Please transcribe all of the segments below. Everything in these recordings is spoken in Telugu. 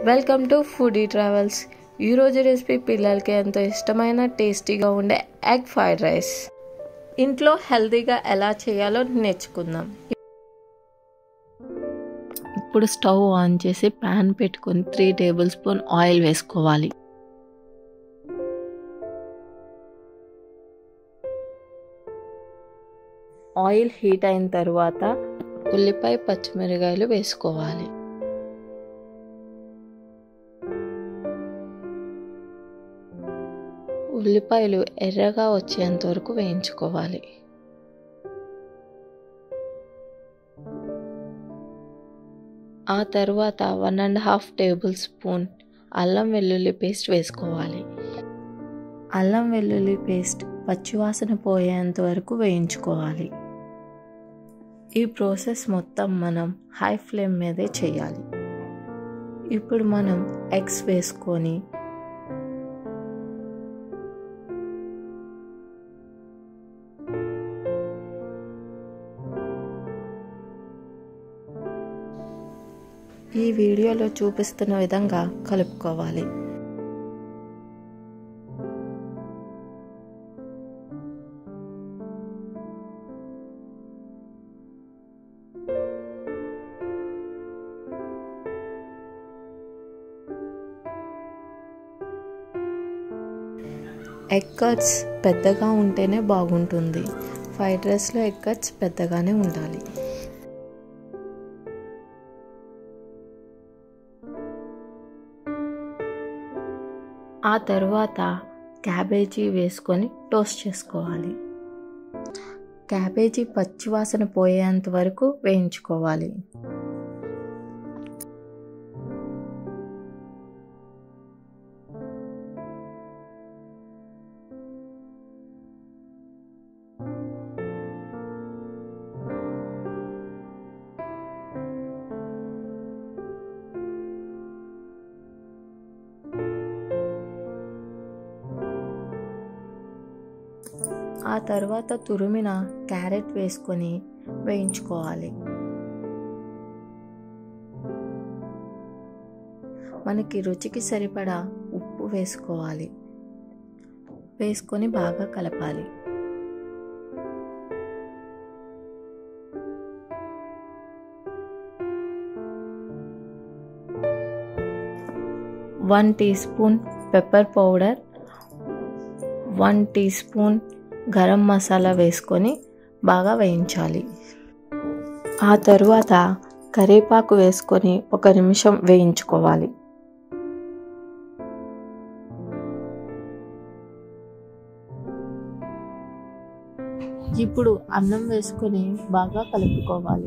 వెల్కమ్ టు ఫుడీ ట్రావెల్స్ ఈరోజు రెసిపీ పిల్లలకి ఎంతో ఇష్టమైన టేస్టీగా ఉండే ఎగ్ ఫ్రైడ్ రైస్ ఇంట్లో హెల్తీగా ఎలా చేయాలో నేర్చుకుందాం ఇప్పుడు స్టవ్ ఆన్ చేసి ప్యాన్ పెట్టుకొని త్రీ టేబుల్ స్పూన్ ఆయిల్ వేసుకోవాలి ఆయిల్ హీట్ అయిన తర్వాత ఉల్లిపాయ పచ్చిమిరకాయలు వేసుకోవాలి ఉల్లిపాయలు ఎర్రగా వచ్చేంత వరకు వేయించుకోవాలి ఆ తర్వాత one and half tablespoon అల్లం వెల్లుల్లి పేస్ట్ వేసుకోవాలి అల్లం వెల్లుల్లి పేస్ట్ పచ్చివాసన పోయేంత వరకు వేయించుకోవాలి ఈ ప్రాసెస్ మొత్తం మనం హై ఫ్లేమ్ మీదే చేయాలి ఇప్పుడు మనం ఎగ్స్ వేసుకొని ఈ వీడియోలో చూపిస్తున్న విధంగా కలుపుకోవాలి ఎగ్ కట్స్ పెద్దగా ఉంటేనే బాగుంటుంది ఫ్రైడ్ రైస్లో ఎగ్ కట్స్ పెద్దగానే ఉండాలి ఆ తర్వాత క్యాబేజీ వేసుకొని టోస్ట్ చేసుకోవాలి క్యాబేజీ పచ్చివాసన పోయేంత వరకు వేయించుకోవాలి ఆ తర్వాత తురిమిన క్యారెట్ వేసుకొని వేయించుకోవాలి మనకి రుచికి సరిపడా ఉప్పు వేసుకోవాలి వేసుకొని బాగా కలపాలి one teaspoon pepper powder one teaspoon garam masala వేసుకొని బాగా వేయించాలి ఆ తరువాత కరివేపాకు వేసుకొని ఒక నిమిషం వేయించుకోవాలి ఇప్పుడు అన్నం వేసుకొని బాగా కలుపుకోవాలి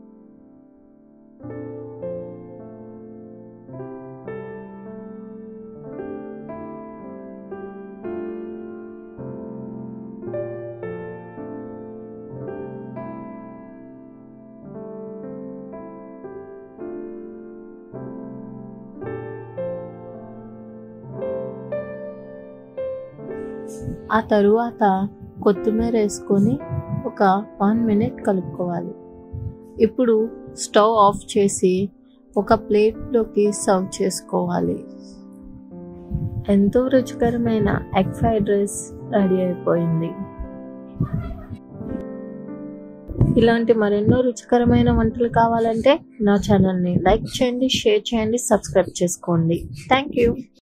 ఆ తరువాత కొత్తిమీర వేసుకొని ఒక వన్ మినిట్ కలుపుకోవాలి ఇప్పుడు స్టవ్ ఆఫ్ చేసి ఒక ప్లేట్లోకి సర్వ్ చేసుకోవాలి ఎంతో రుచికరమైన ఎగ్ ఫ్రైడ్ రైస్ రెడీ అయిపోయింది ఇలాంటి మరెన్నో రుచికరమైన వంటలు కావాలంటే నా ఛానల్ని లైక్ చేయండి షేర్ చేయండి సబ్స్క్రైబ్ చేసుకోండి థ్యాంక్ యూ